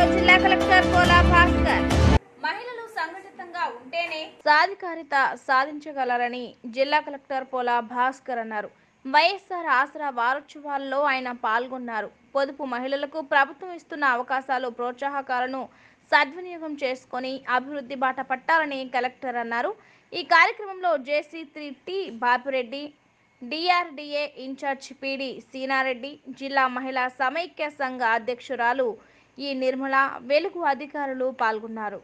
పర్యటనలో జిల్లా కలెక్టర్ పోలా భాస్కర్ మహిళలు సంఘటితంగా ఉంటేనే సాధికారిత సాధించగలరని జిల్లా కలెక్టర్ పోలా భాస్కర్ అన్నారు వైఎస్ఆర్ ఆసరా వారోత్సవాల్లో ఆయన పాల్గొన్నారు పొదుపు మహిళలకు ప్రభుత్వం ఇస్తున్న అవకాశాలు ప్రోత్సాహకాలను సద్వినియోగం చేసుకొని అభివృద్ధి బాట పట్టాలని కలెక్టర్ అన్నారు ఈ కార్యక్రమంలో JC three T Bapireddy DRDA incharge PD Seenareddy జిల్లా మహిళా సమైక్య సంఘ అధ్యక్షురాలు ఈ నిర్మల వెలుగు అధికారులు పాల్గొన్నారు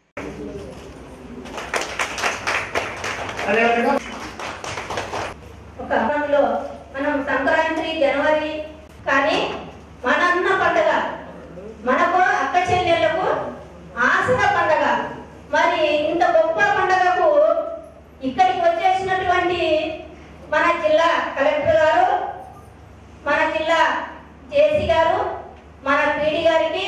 అదేవిధంగా ఒక అర్థంలో మనం సంక్రాంతి జనవరి కానీ మనన్న పండగ మనకు అక్క చెల్లెళ్ళకు ఆసన పండగ మరి ఇంత గొప్ప పండగకు ఇక్కడికి వచ్చేసినటువంటి మన జిల్లా కలెక్టర్ గారు మన జిల్లా జేసీ గారు మన పీడి గారికి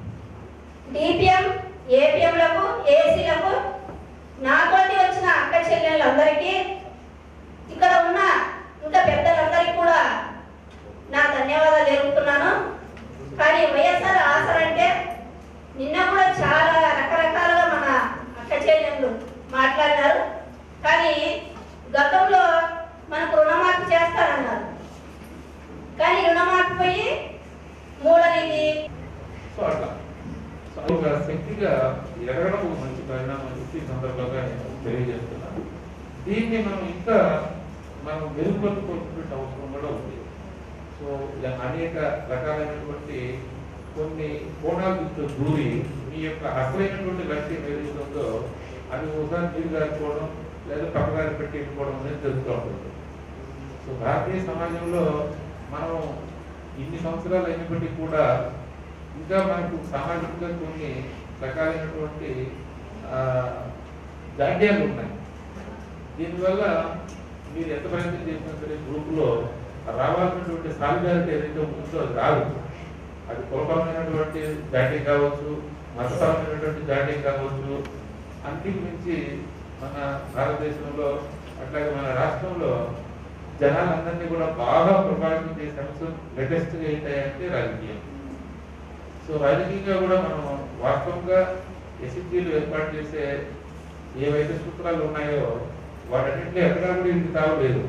డిపిఎం ఏపీఎంలకు ఏసీలకు నాతోటి వచ్చిన అక్క చెల్లెళ్ళందరికీ ఇక్కడ ఉన్న ఇంకా పెద్దలందరికీ కూడా నా ధన్యవాదాలు తెలుపుతున్నాను కానీ వైఎస్ఆర్ ఆసర అంటే నిన్న కూడా చాలా రకరకాలుగా మన అక్క చెల్లెళ్ళు మాట్లాడినారు కానీ గతంలో మనకు రుణమాఫీ చేస్తారన్నారు కానీ రుణమాఫీ పోయి మూడనిది సో అట్లా సో ఒక శక్తిగా ఎదగడం ఒక మంచి పరిణామం అని చెప్పి ఈ సందర్భంగా నేను తెలియజేస్తున్నాను దీన్ని మనం ఇంకా మనం మెరుగుపరుచుకోవాల్సిన అవసరం కూడా ఉంది సో ఇలా అనేక రకాలైనటువంటి కొన్ని కోణాల నుంచి దూరి మీ యొక్క అసలైనటువంటి లక్ష్యం ఏదైతే ఉందో అది ఒకసారి మీరు గారిపోవడం లేదా పక్కదారి పెట్టిపోవడం అనేది జరుగుతూ ఉంటుంది సో భారతీయ సమాజంలో మనం ఇన్ని సంవత్సరాలు అయినప్పటికీ కూడా ఇంకా మనకు సామాజికంగా కొన్ని రకాలైనటువంటి ఆ, జాడ్యాలు ఉన్నాయి దీనివల్ల మీరు ఎంత ప్రయత్నం చేసినా సరే గ్రూపులో రావాల్సినటువంటి సాలిడారిటీ ఏదైతే ఉందో అది రాదు అది కులపరమైనటువంటి జాడ్యం కావచ్చు మతపరమైనటువంటి జాడ్యం కావచ్చు అన్నిటి మించి మన భారతదేశంలో అట్లాగే మన రాష్ట్రంలో జనాలందరినీ కూడా బాగా ప్రభావితం చేసే అంశం లేటెస్ట్ గా ఏంటంటే రాజకీయం సో రాజకీయంగా కూడా మనం వాస్తవంగా ఎస్ఎస్జీలు ఏర్పాటు చేసే ఏవైతే సూత్రాలు ఉన్నాయో వాటన్నింటిలో ఎక్కడా కూడా ఇంటి తావలేదు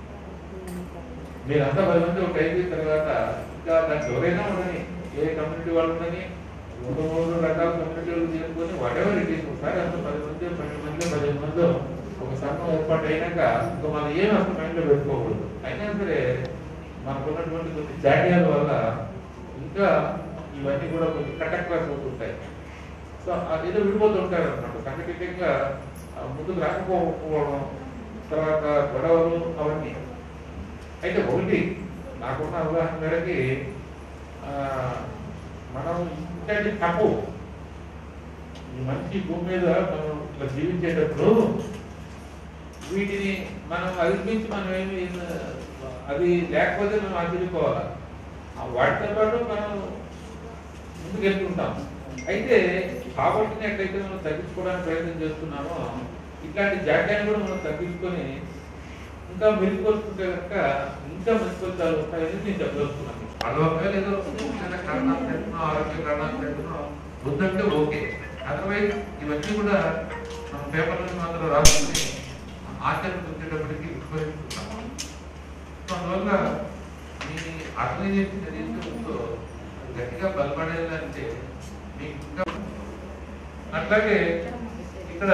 మీరంతా పది మంది ఒక అయిపోయిన తర్వాత ఇంకా దానికి ఎవరైనా ఉండని ఏ కమ్యూనిటీ వాళ్ళు ఉండని రెండు మూడు రకాల కమ్యూనిటీలు చేసుకొని వాటెవర్ ఇట్ ఈస్ ఒకసారి అంత పది మంది పన్నెండు మంది పదిహేను మంది ఒక సంఘం ఏర్పాటు అయినాక ఇంకా మనం ఏమి అసలు మైండ్లో పెట్టుకోకూడదు అయినా సరే మనకున్నటువంటి కొన్ని జాడ్యాల వల్ల ఇంకా ఇవన్నీ కూడా కొంచెం కటక్లాస్ అవుతుంటాయి సో అది ఏదో విడిపోతుంటారు అనమాట సంఘటితంగా ఆ, ముందుకు రాకపోవడం తర్వాత గొడవలు అవన్నీ అయితే ఒకటి నాకున్న అవగాహన మేరకి ఆ, మనం ఇంతటి తప్పు ఈ మనిషి భూమి మీద మనం ఇట్లా జీవించేటప్పుడు వీటిని మనం అధిగమించి మనం ఏమి అది లేకపోతే మనం ఆశ్చర్యపోవాలి ఆ వాటితో పాటు మనం ముందుకు వెళ్తుంటాం అయితే కాబట్టిని ఎట్లయితే మనం తగ్గించుకోవడానికి ప్రయత్నం చేస్తున్నామో ఇట్లాంటి జాడ్యాన్ని కూడా మనం తగ్గించుకొని ఇంకా మెరుగుపరుచుకుంటే కనుక ఇంకా మంచి ఫలితాలు ఉంటాయని నేను చెప్పదలుచుకున్నాను అది ఒకవేళ ఏదో చిన్న కారణాలు పెట్టుకున్నాం ఆరోగ్య కారణాలు పెట్టుకున్నాం వద్దంటే ఓకే అదర్వైజ్ ఇవన్నీ కూడా మనం పేపర్లో మాత్రం రాసుకుని ఆచరణ వచ్చేటప్పటికి విస్మరిస్తున్నాం సో అందువల్ల మీ ఆర్గనైజేషన్ ఏదైతే ఉందో అది గట్టిగా బలపడేదంటే మీకు ఇంకా అట్లాగే ఇక్కడ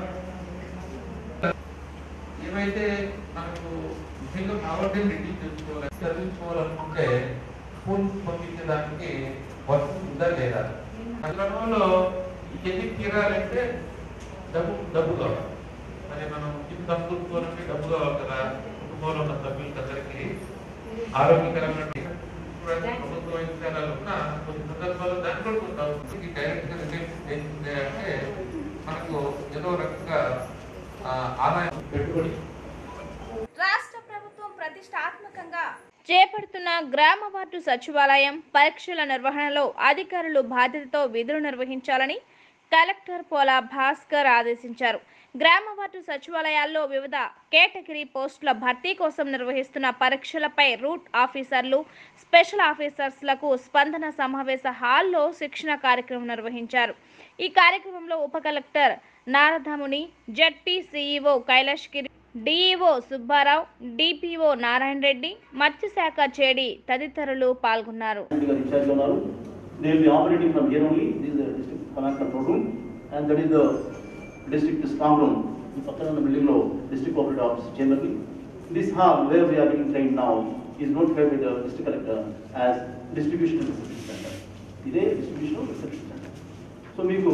ఏమైతే మనకు ముఖ్యంగా పావర్టీని రిడ్యూస్ చేసుకోవాలి చదివించుకోవాలనుకుంటే స్కూల్స్ పంపించడానికి వసతి ఉందా లేదా క్రమంలో ఎన్ని తీరాలంటే డబ్బు డబ్బు కావాలి మరి మనం ఇది సమకూర్చుకోవాలంటే డబ్బు కావాలి కదా కుటుంబంలో ఉన్న సభ్యులకి అందరికీ ఆరోగ్యకరమైన చూడండి ప్రభుత్వ వైద్యశాలలు ఉన్న కొన్ని సందర్భాల్లో దాని కూడా కొంత అవసరం డైరెక్ట్ గా రిలేషన్ చేసింది అంటే మనకు ఏదో రకంగా ఆ, ఆదాయం పెట్టుబడి రాష్ట్ర ప్రభుత్వం ప్రతిష్టాత్మకంగా చేపడుతున్న గ్రామ వార్డు సచివాలయం పరీక్షల నిర్వహణలో అధికారులు బాధ్యతతో విధులు నిర్వహించాలని కలెక్టర్ పోలా భాస్కర్ ఆదేశించారు గ్రామ వార్డు సచివాలయాల్లో వివిధ కేటగిరీ పోస్టుల భర్తీ కోసం నిర్వహిస్తున్న పరీక్షలపై రూట్ ఆఫీసర్లు స్పెషల్ ఆఫీసర్స్లకు స్పందన సమావేశ హాల్లో శిక్షణ కార్యక్రమం నిర్వహించారు ఈ కార్యక్రమంలో ఉప collector Naradamuni ZP CEO Kailash Giri DEO Subbarao DPO Narayana Reddy మత్స్యశాఖ చేడి తదితరులు పాల్గొన్నారు Secretary గారు ఇన్ఛార్జ్ ఉన్నారు they will be operating from here only this district command control room and that is the district strong room ఈ పక్కన ఉన్న బిల్డింగ్ లో డిస్ట్రిక్ట్ కోఆపరేటివ్ ఆఫీస్ చేంబర్ కి this hall where we are getting train now is notified by the district collector as distribution reception centre ఇదే distribution reception centre so మీకు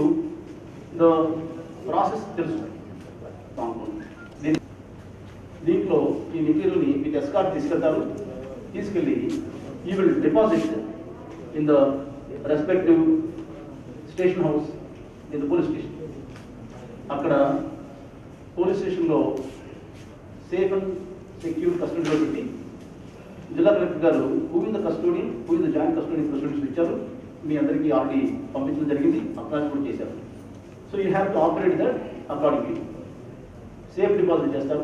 the process తెలుసు strong room దీని దీంట్లో ఈ మెటీరియల్ని మీకు ఎస్కార్ట్ తీసుకెళ్తారు తీసుకెళ్ళి you will deposit in the respective station house in the police station అక్కడ పోలీస్ స్టేషన్లో సేఫ్ అండ్ సెక్యూర్ కస్టడీలో పెట్టి జిల్లా collector garu who in the custodian who in the joint custodian presidents ఇచ్చారు మీ అందరికీ ఆల్రెడీ పంపించడం జరిగింది అప్లాస్ కూడా చేశారు so you have to operate that accordingly safe deposit చేస్తారు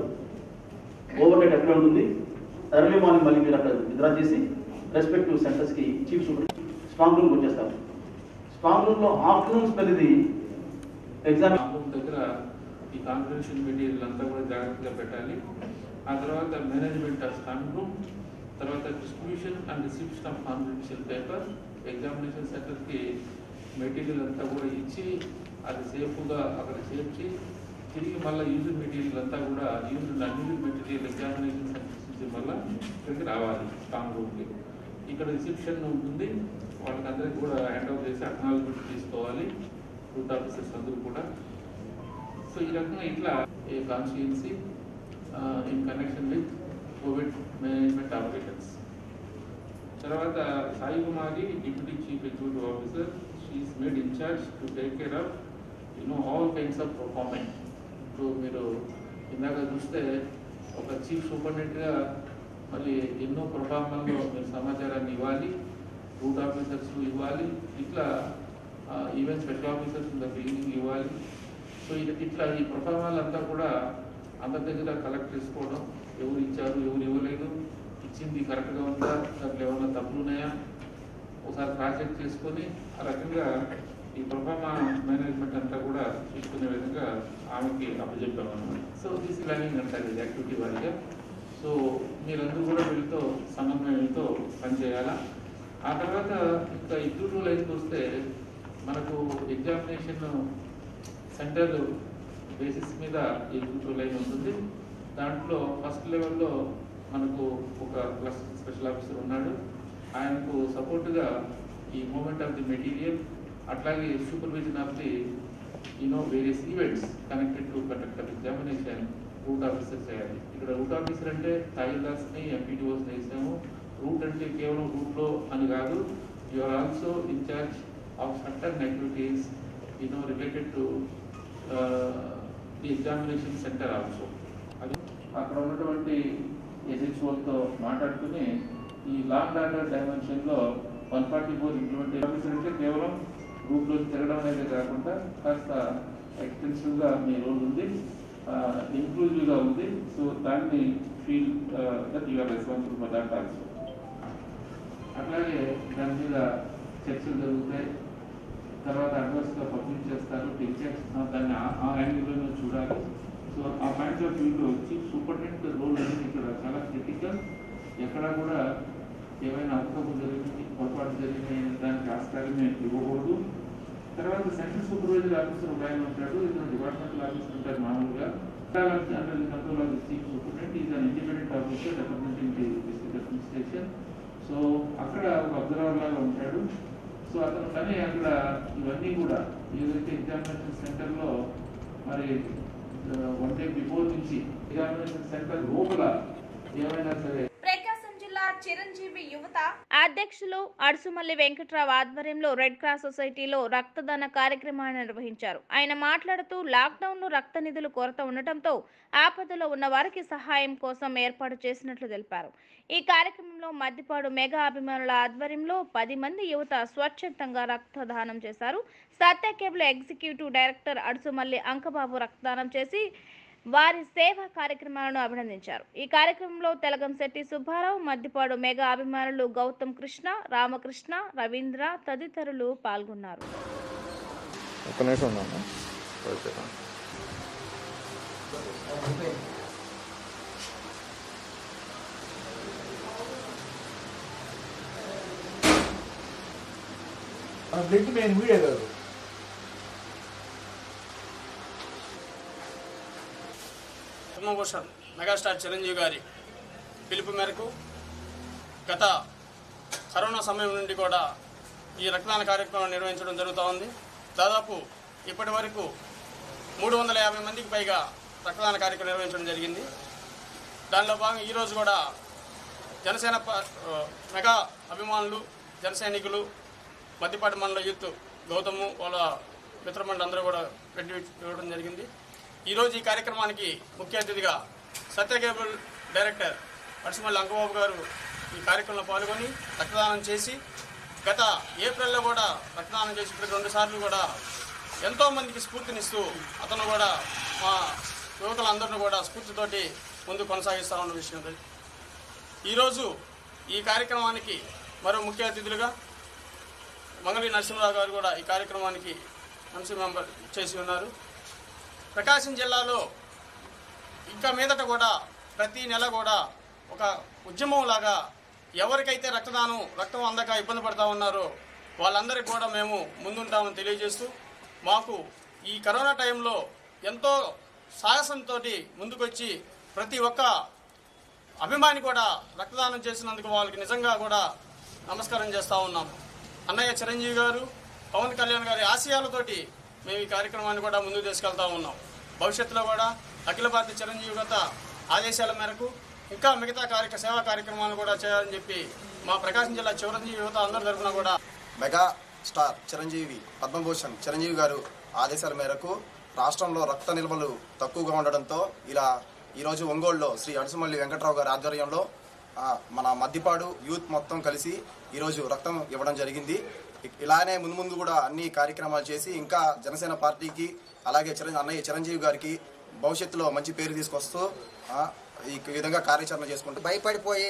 ఓవర్ నైట్ ఎక్కడ ఉంటుంది ఎర్లీ మార్నింగ్ మళ్ళీ మీరు అక్కడ విత్డ్రా చేసి రెస్పెక్టివ్ సెంటర్స్కి చీఫ్ సూపర్ స్ట్రాంగ్ రూమ్కి వచ్చేస్తారు స్ట్రాంగ్ రూమ్లో ఆఫ్టర్నూన్ స్పెల్ ఇది ఎగ్జామ్ ఆంబూర్ దగ్గర ఈ కాన్ఫిడెన్షియల్ మెటీరియల్ అంతా కూడా జాగ్రత్తగా పెట్టాలి ఆ తర్వాత మేనేజ్మెంట్ ఆఫ్ స్టాంప్ రూమ్ తర్వాత distribution and reception of confidential paper examination సెంటర్కి మెటీరియల్ అంతా కూడా ఇచ్చి అది సేఫ్గా అక్కడ చేర్చి తిరిగి మళ్ళీ యూజర్ మెటీరియల్ అంతా కూడా user unused material examination centres నుంచి మళ్ళీ ఇక్కడికి రావాలి స్ట్రాంగ్ రూమ్కి ఇక్కడ రిసెప్షన్ ఉంటుంది వాళ్ళకి అందరికి కూడా హ్యాండ్ ఓవర్ చేసి అక్నాలజ్మెంట్ తీసుకోవాలి రూట్ ఆఫీసర్స్ అందరూ కూడా సో ఈ రకంగా ఇట్లా a constituency in connection with Covid management operations తర్వాత Sai Kumari deputy chief executive officer she is made incharge to take care of you know all kinds of performance ఇప్పుడు మీరు ఇందాక చూస్తే ఒక చీఫ్ సూపరింటెండెంట్గా మళ్ళీ ఎన్నో ప్రోగ్రామ్లలో మీరు సమాచారాన్ని ఇవ్వాలి రూట్ ఆఫీసర్స్ ఇవ్వాలి ఇట్లా ఈవెన్ స్పెషల్ ఆఫీసర్స్ ఇంత బిల్డింగ్ ఇవ్వాలి సో ఇది ఇట్లా ఈ ప్రొఫార్మాలు అంతా కూడా అందరి దగ్గర కలెక్ట్ చేసుకోవడం ఎవరు ఇచ్చారు ఎవరు ఇవ్వలేదు ఇచ్చింది కరెక్ట్గా ఉందా దాంట్లో ఏమైనా తప్పులు ఉన్నాయా ఒకసారి క్రాస్ చెక్ చేసుకొని ఆ రకంగా ఈ ప్రొఫార్మా మేనేజ్మెంట్ అంతా కూడా చూసుకునే విధంగా ఆమెకి అప్పచెప్పాము అన్నమాట సో దిస్ ప్లానింగ్ అంటారు ఇది యాక్టివిటీ వారిగా సో మీరందరూ కూడా వీళ్ళతో సమన్వయంతో పనిచేయాలా ఆ తర్వాత ఇంకా ఎగ్జిక్యూటివ్ లైన్కి వస్తే మనకు ఎగ్జామినేషన్ సెంటర్ బేసిస్ మీద ఎగ్జిక్యూటివ్ లైన్ ఉంటుంది దాంట్లో ఫస్ట్ లెవెల్లో మనకు ఒక ప్లస్ స్పెషల్ ఆఫీసర్ ఉన్నాడు ఆయనకు సపోర్ట్గా ఈ మూమెంట్ ఆఫ్ ది మెటీరియల్ అట్లాగే supervision of the you know various events connected to conduct of examination route officer చేయాలి ఇక్కడ రూట్ ఆఫీసర్ అంటే తహసీల్దార్స్ని ఎంపీటీఓస్ వేసాము రూట్ అంటే కేవలం రూట్లో అని కాదు you are also incharge of certain activities you know related to the examination centre also అది అక్కడ ఉన్నటువంటి ఎస్హెచ్ఓలతో మాట్లాడుకుని ఈ లాంగ్ ఆర్డర్ డైమెన్షన్లో one forty four implement officer అంటే కేవలం గ్రూప్లో తిరగడం అనేది కాకుండా కాస్త ఎక్స్టెన్సివ్గా మీ రోల్ ఉంది ఇంక్లూజివ్గా ఉంది సో దాన్ని feel that you are responsible for that also అట్లాగే దాని మీద చర్చలు జరుగుతాయి తర్వాత అడ్వర్స్గా పబ్లిష్ చేస్తారు టీచర్స్ దాన్ని ఆ- ఆ యాంగిల్లోనే చూడాలి సో ఆ పాయింట్ ఆఫ్ వ్యూలో చీఫ్ సూపరింటెండెంట్ రోల్ అనేది ఇక్కడ చాలా క్రిటికల్ ఎక్కడ కూడా ఏమైనా అవకతవకలు జరిగింది పొరపాటు జరిగినాయి దానికి ఆస్కారమే ఇవ్వకూడదు తర్వాత సెంట్రల్ సూపర్వైజర్ ఆఫీసర్ ఒక ఆయన ఉంటాడు ఇతను డిపార్ట్మెంటల్ ఆఫీసర్ ఉంటారు మామూలుగా under the control of the chief superintendent is an independent officer representing the district administration so అక్కడ ఒక అబ్జర్వర్ లాగా ఉంటాడు సో అతను కానీ అక్కడ ఇవన్నీ కూడా ఏదైతే ఎగ్జామినేషన్ సెంటర్లో మరి వన్ డే బిఫోర్ నుంచి ఎగ్జామినేషన్ సెంటర్ లోపల ఏమైనా సరే ప్రకాశం జిల్లా చిరంజీవి యువత అధ్యక్షులు అడుసుమల్లి వెంకట్రావు ఆధ్వర్యంలో రెడ్ క్రాస్ సొసైటీలో రక్తదాన కార్యక్రమాన్ని నిర్వహించారు ఆయన మాట్లాడుతూ లాక్డౌన్ లో రక్త నిధులు కొరత ఉండటంతో ఆపదలో ఉన్న వారికి సహాయం కోసం ఏర్పాటు చేసినట్లు తెలిపారు ఈ కార్యక్రమంలో మద్దిపాడు మెగా అభిమానుల ఆధ్వర్యంలో పది మంది యువత స్వచ్ఛందంగా రక్తదానం చేశారు Satya cable executive director Adusumalli Ankababu రక్తదానం చేసి వారి సేవా కార్యక్రమాలను అభినందించారు ఈ కార్యక్రమంలో తెలగంశెట్టి సుబ్బారావు మద్దిపాడు మెగా అభిమానులు గౌతమ్ కృష్ణ రామకృష్ణ రవీంద్ర తదితరులు పాల్గొన్నారు ఒక్క నిమిషం ఉందమ్మా ఓకే బ్లడ్ మెయిన్ వీడియో కాదు పద్మభూషణ్ మెగాస్టార్ చిరంజీవి గారి పిలుపు మేరకు గత కరోనా సమయం నుండి కూడా ఈ రక్తదాన కార్యక్రమం నిర్వహించడం జరుగుతూ ఉంది దాదాపు ఇప్పటి వరకు మూడు వందల యాభై మందికి పైగా రక్తదాన కార్యక్రమం నిర్వహించడం జరిగింది దానిలో భాగంగా ఈరోజు కూడా జనసేన ప- ఆ, మెగా అభిమానులు జన సైనికులు మద్దిపాటి మండల యూత్ గౌతము వాళ్ళ మిత్రమండలి అందరూ కూడా పెట్టి ఇవ్వడం జరిగింది ఈరోజు ఈ కార్యక్రమానికి ముఖ్య అతిథిగా సత్య కేబుల్ డైరెక్టర్ పడిసిమల్లి అంకబాబు గారు ఈ కార్యక్రమంలో పాల్గొని రక్తదానం చేసి గత ఏప్రిల్లో కూడా రక్తదానం చేసి ఇప్పుడు రెండు సార్లు కూడా ఎంతో మందికి స్ఫూర్తినిస్తూ అతను కూడా మా యువకులందరినీ కూడా స్ఫూర్తితోటి ముందు కొనసాగిస్తా ఉన్న విషయం ఇది. ఈరోజు ఈ కార్యక్రమానికి మరో ముఖ్య అతిథులుగా మంగళి నరసింహరావు గారు కూడా ఈ కార్యక్రమానికి మంచి మెంబర్ చేసి ఉన్నారు ప్రకాశం జిల్లాలో ఇంకా మీదట కూడా ప్రతి నెల కూడా ఒక ఉద్యమం లాగా ఎవరికైతే రక్తదానం రక్తం అందక ఇబ్బంది పడతా ఉన్నారో వాళ్ళందరికీ కూడా మేము ముందుంటామని తెలియజేస్తూ మాకు ఈ కరోనా టైంలో ఎంతో సాహసంతో ముందుకొచ్చి ప్రతి ఒక్క అభిమాని కూడా రక్తదానం చేసినందుకు వాళ్ళకి నిజంగా కూడా నమస్కారం చేస్తూ ఉన్నాం అన్నయ్య చిరంజీవి గారు పవన్ కళ్యాణ్ గారి ఆశయాలతోటి మేము ఈ కార్యక్రమాన్ని కూడా ముందుకు తీసుకెళ్తా ఉన్నాం భవిష్యత్తులో కూడా అఖిల భారత చిరంజీవి గత ఆదేశాల మేరకు ఇంకా మిగతా కార్యక్ర సేవా కార్యక్రమాలు కూడా చేయాలని చెప్పి మా ప్రకాశం జిల్లా చిరంజీవి యువత అందరి తరఫున కూడా మెగా స్టార్ చిరంజీవి పద్మభూషణ్ చిరంజీవి గారు ఆదేశాల మేరకు రాష్ట్రంలో రక్త నిల్వలు తక్కువగా ఉండడంతో ఇలా ఈరోజు ఒంగోలులో శ్రీ అడుసుమల్లి వెంకట్రావు గారి ఆధ్వర్యంలో ఆ, మన మద్దిపాడు యూత్ మొత్తం కలిసి ఈరోజు రక్తం ఇవ్వడం జరిగింది ఇ- ఇలానే ముందు ముందు కూడా అన్ని కార్యక్రమాలు చేసి ఇంకా జనసేన పార్టీకి అలాగే చిరంజీవి అన్నయ్య చిరంజీవి గారికి భవిష్యత్తులో మంచి పేరు తీసుకొస్తూ ఆ, ఈ విధంగా కార్యాచరణ చేసుకుంటూ భయపడిపోయి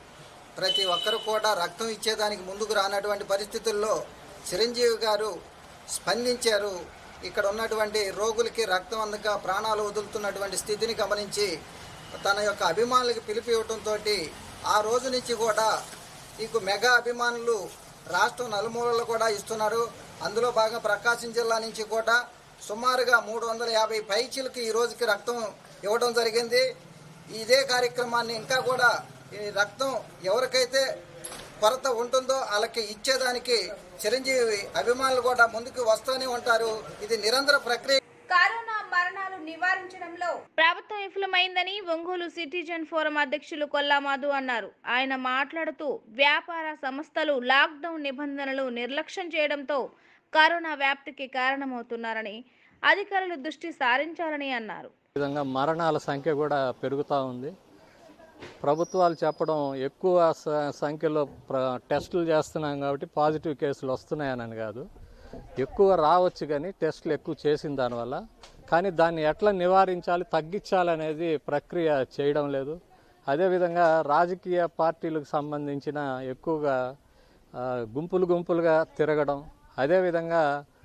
ప్రతి ఒక్కరు కూడా రక్తం ఇచ్చేదానికి ముందుకు రానటువంటి పరిస్థితుల్లో చిరంజీవి గారు స్పందించారు ఇక్కడ ఉన్నటువంటి రోగులకి రక్తం అందక ప్రాణాలు వదులుతున్నటువంటి స్థితిని గమనించి తన యొక్క అభిమానులకు పిలిపి ఇవ్వడంతో ఆ రోజు నుంచి కూడా నీకు మెగా అభిమానులు రాష్ట్రం నలుమూలలు కూడా ఇస్తున్నారు అందులో భాగంగా ప్రకాశం జిల్లా నుంచి కూడా సుమారుగా మూడు వందల యాభై పైచీలకి ఈ రోజుకి రక్తం ఇవ్వడం జరిగింది ఇదే కార్యక్రమాన్ని ఇంకా కూడా ఈ రక్తం ఎవరికైతే కొరత ఉంటుందో వాళ్ళకి ఇచ్చేదానికి చిరంజీవి అభిమానులు కూడా ముందుకు వస్తూనే ఉంటారు ఇది నిరంతర ప్రక్రియ కరోనా మరణాలు నివారించడంలో ప్రభుత్వం విఫలమైందని ఒంగోలు సిటిజన్ ఫోరం అధ్యక్షులు కొల్లామాధు అన్నారు ఆయన మాట్లాడుతూ వ్యాపార సంస్థలు లాక్డౌన్ నిబంధనలు నిర్లక్ష్యం చేయడంతో కరోనా వ్యాప్తికి కారణమవుతున్నారని అధికారులు దృష్టి సారించాలని అన్నారు విధంగా మరణాల సంఖ్య కూడా పెరుగుతూ ఉంది ప్రభుత్వాలు చెప్పడం ఎక్కువ స- సంఖ్యలో ప్ర టెస్టులు చేస్తున్నాం కాబట్టి పాజిటివ్ కేసులు వస్తున్నాయని కాదు ఎక్కువ రావచ్చు కానీ టెస్టులు ఎక్కువ చేసిన దానివల్ల కానీ దాన్ని ఎట్లా నివారించాలి తగ్గించాలి అనేది ప్రక్రియ చేయడం లేదు అదేవిధంగా రాజకీయ పార్టీలకు సంబంధించిన ఎక్కువగా ఆ, గుంపులు గుంపులుగా తిరగడం అదేవిధంగా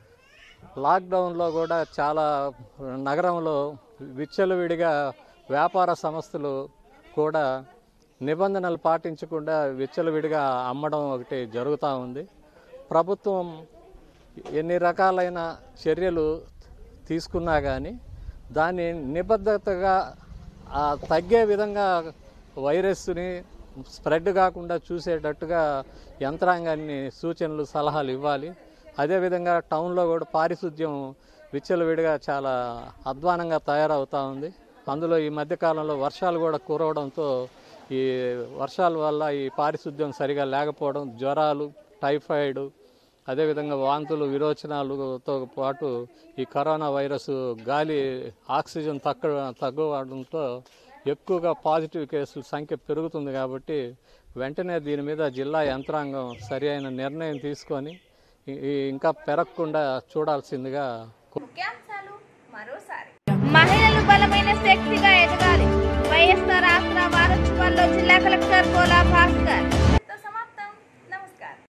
లాక్డౌన్లో కూడా చాలా నగరంలో విచ్చలవిడిగా వ్యాపార సంస్థలు కూడా నిబంధనలు పాటించకుండా విచ్చలవిడిగా అమ్మడం ఒకటి జరుగుతూ ఉంది ప్రభుత్వం ఎన్ని రకాలైన చర్యలు తీసుకున్నా కానీ దాన్ని నిబద్ధతగా ఆ, తగ్గే విధంగా వైరస్ని స్ప్రెడ్ కాకుండా చూసేటట్టుగా యంత్రాంగాన్ని సూచనలు సలహాలు ఇవ్వాలి అదేవిధంగా టౌన్లో కూడా పారిశుద్ధ్యం విచ్చలవిడిగా చాలా అధ్వానంగా తయారవుతూ ఉంది అందులో ఈ మధ్యకాలంలో వర్షాలు కూడా కురవడంతో ఈ వర్షాల వల్ల ఈ పారిశుద్ధ్యం సరిగా లేకపోవడం జ్వరాలు టైఫాయిడ్ అదేవిధంగా వాంతులు విరోచనాలతో పాటు ఈ కరోనా వైరస్ గాలి ఆక్సిజన్ తక్కువ తగ్గడంతో ఎక్కువగా పాజిటివ్ కేసుల సంఖ్య పెరుగుతుంది కాబట్టి వెంటనే దీని మీద జిల్లా యంత్రాంగం సరి అయిన నిర్ణయం తీసుకొని ఈ- ఈ ఇంకా పెరగకుండా చూడాల్సిందిగా ముఖ్యాంశాలు మరోసారి మహిళలు బలమైన శక్తిగా ఎదగాలి వైఎస్ఆర్ ఆసరా వారోత్సవాల్లో జిల్లా కలెక్టర్ పోలా భాస్కర్